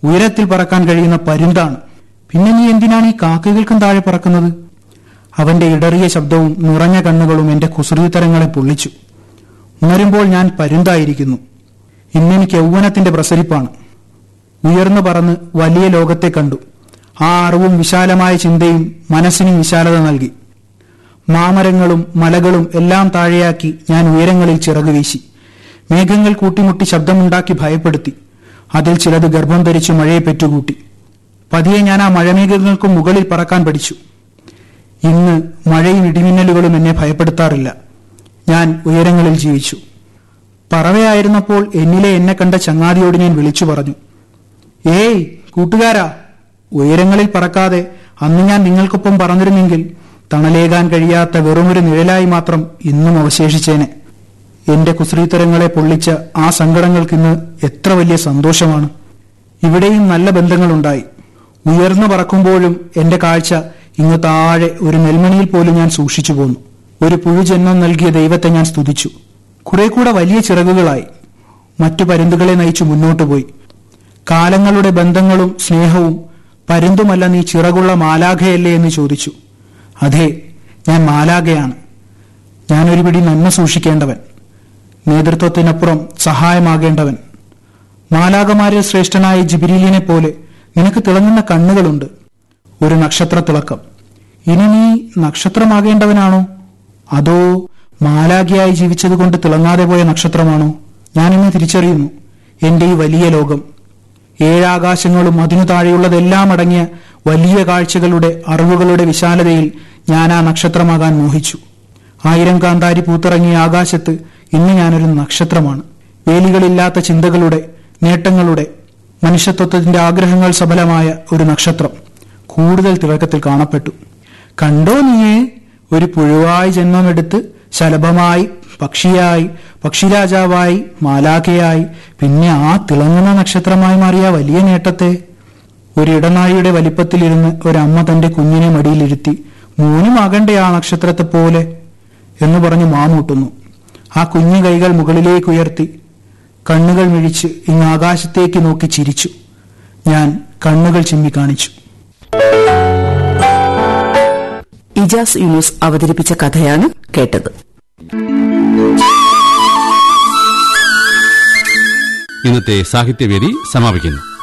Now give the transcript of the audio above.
ഉയരത്തിൽ പറക്കാൻ കഴിയുന്ന പരുന്താണ് പിന്നെ നീ എന്തിനാണ് ഈ കാക്കകൾക്കും താഴെ പറക്കുന്നത് അവന്റെ ഇടറിയ ശബ്ദവും നിറഞ്ഞ കണ്ണുകളും എന്റെ കുസൃതിത്തരങ്ങളെ പൊള്ളിച്ചു ഉണരുമ്പോൾ ഞാൻ പരുന്തായിരിക്കുന്നു ഇന്നെനിക്ക് യൗവനത്തിന്റെ പ്രസരിപ്പാണ് ഉയർന്നു പറന്ന് വലിയ ലോകത്തെ കണ്ടു ആ അറിവും വിശാലമായ ചിന്തയും മനസ്സിനും വിശാലത നൽകി മാമരങ്ങളും മലകളും എല്ലാം താഴെയാക്കി ഞാൻ ഉയരങ്ങളിൽ ചിറകു വീശി മേഘങ്ങൾ കൂട്ടിമുട്ടി ശബ്ദമുണ്ടാക്കി ഭയപ്പെടുത്തി അതിൽ ചിലത് ഗർഭം ധരിച്ചു മഴയെ പെറ്റുകൂട്ടി പതിയെ ഞാൻ ആ മഴമേഘങ്ങൾക്കും മുകളിൽ പറക്കാൻ പഠിച്ചു ഇന്ന് മഴയും ഇടിമിന്നലുകളും എന്നെ ഭയപ്പെടുത്താറില്ല ഞാൻ ഉയരങ്ങളിൽ ജീവിച്ചു പറവയായിരുന്നപ്പോൾ എന്നിലെ എന്നെ കണ്ട ചങ്ങാതിയോട് ഞാൻ വിളിച്ചു പറഞ്ഞു ഏയ് കൂട്ടുകാരാ ഉയരങ്ങളിൽ പറക്കാതെ അന്ന് ഞാൻ നിങ്ങൾക്കൊപ്പം പറഞ്ഞിരുന്നെങ്കിൽ തണലേകാൻ കഴിയാത്ത വെറുമൊരു നിഴലായി മാത്രം ഇന്നും അവശേഷിച്ചേനെ എന്റെ കുസൃതരങ്ങളെ പൊള്ളിച്ച ആ സങ്കടങ്ങൾക്കിന്ന് എത്ര വലിയ സന്തോഷമാണ് ഇവിടെയും നല്ല ബന്ധങ്ങളുണ്ടായി ഉയർന്നു പറക്കുമ്പോഴും എന്റെ കാഴ്ച ഇങ്ങ് താഴെ ഒരു നെൽമണിയിൽ പോലും ഞാൻ സൂക്ഷിച്ചു പോന്നു ഒരു പുഴുജന്മം നൽകിയ ദൈവത്തെ ഞാൻ സ്തുതിച്ചു കുറെ കൂടെ വലിയ ചിറകുകളായി മറ്റു പരുന്തുകളെ നയിച്ചു മുന്നോട്ടു പോയി കാലങ്ങളുടെ ബന്ധങ്ങളും സ്നേഹവും പരുന്തുമല്ല നീ ചിറകുള്ള മാലാഖയല്ലേ എന്ന് ചോദിച്ചു അതെ ഞാൻ മാലാഖയാണ് ഞാനൊരു പിടി നന്മ സൂക്ഷിക്കേണ്ടവൻ നേതൃത്വത്തിനപ്പുറം സഹായമാകേണ്ടവൻ മാലാകമാരിൽ ശ്രേഷ്ഠനായ ജിബിരിലിനെ പോലെ നിനക്ക് തിളങ്ങുന്ന കണ്ണുകളുണ്ട് ഒരു നക്ഷത്ര തിളക്കം ഇനി നീ നക്ഷത്രമാകേണ്ടവനാണോ അതോ മാലാഖിയായി ജീവിച്ചതുകൊണ്ട് തിളങ്ങാതെ പോയ നക്ഷത്രമാണോ ഞാനിന്ന് തിരിച്ചറിയുന്നു എന്റെ ഈ വലിയ ലോകം ഏഴാകാശങ്ങളും അതിനു താഴെയുള്ളതെല്ലാം അടങ്ങിയ വലിയ കാഴ്ചകളുടെ അറിവുകളുടെ വിശാലതയിൽ ഞാൻ ആ നക്ഷത്രമാകാൻ മോഹിച്ചു ആയിരം കാന്താരി പൂത്തിറങ്ങിയ ആകാശത്ത് ഇന്ന് ഞാനൊരു നക്ഷത്രമാണ് വേലികളില്ലാത്ത ചിന്തകളുടെ നേട്ടങ്ങളുടെ മനുഷ്യത്വത്തിന്റെ ആഗ്രഹങ്ങൾ സഫലമായ ഒരു നക്ഷത്രം കൂടുതൽ തിളക്കത്തിൽ കാണപ്പെട്ടു കണ്ടോ നീയെ ഒരു പുഴുവായി ജന്മമെടുത്ത് ശലഭമായി പക്ഷിയായി പക്ഷിരാജാവായി മാലാഖയായി പിന്നെ ആ തിളങ്ങുന്ന നക്ഷത്രമായി മാറിയ വലിയ നേട്ടത്തെ ഒരു ഇടനാഴിയുടെ വലിപ്പത്തിലിരുന്ന് ഒരമ്മ തന്റെ കുഞ്ഞിനെ മടിയിലിരുത്തി മൂന്നുമാകണ്ടേ ആ നക്ഷത്രത്തെ പോലെ എന്ന് പറഞ്ഞു മാമൂട്ടുന്നു ആ കുഞ്ഞു കൈകൾ മുകളിലേക്ക് ഉയർത്തി കണ്ണുകൾ മിഴിച്ച് ഇങ്ങ് ആകാശത്തേക്ക് നോക്കി ചിരിച്ചു ഞാൻ കണ്ണുകൾ ചിമ്മി കാണിച്ചു ഇജാസ് യൂനുസ് അവതരിപ്പിച്ച കഥയാണ് കേട്ടത് ഇന്നത്തെ സാഹിത്യവേദി സമാപിക്കുന്നു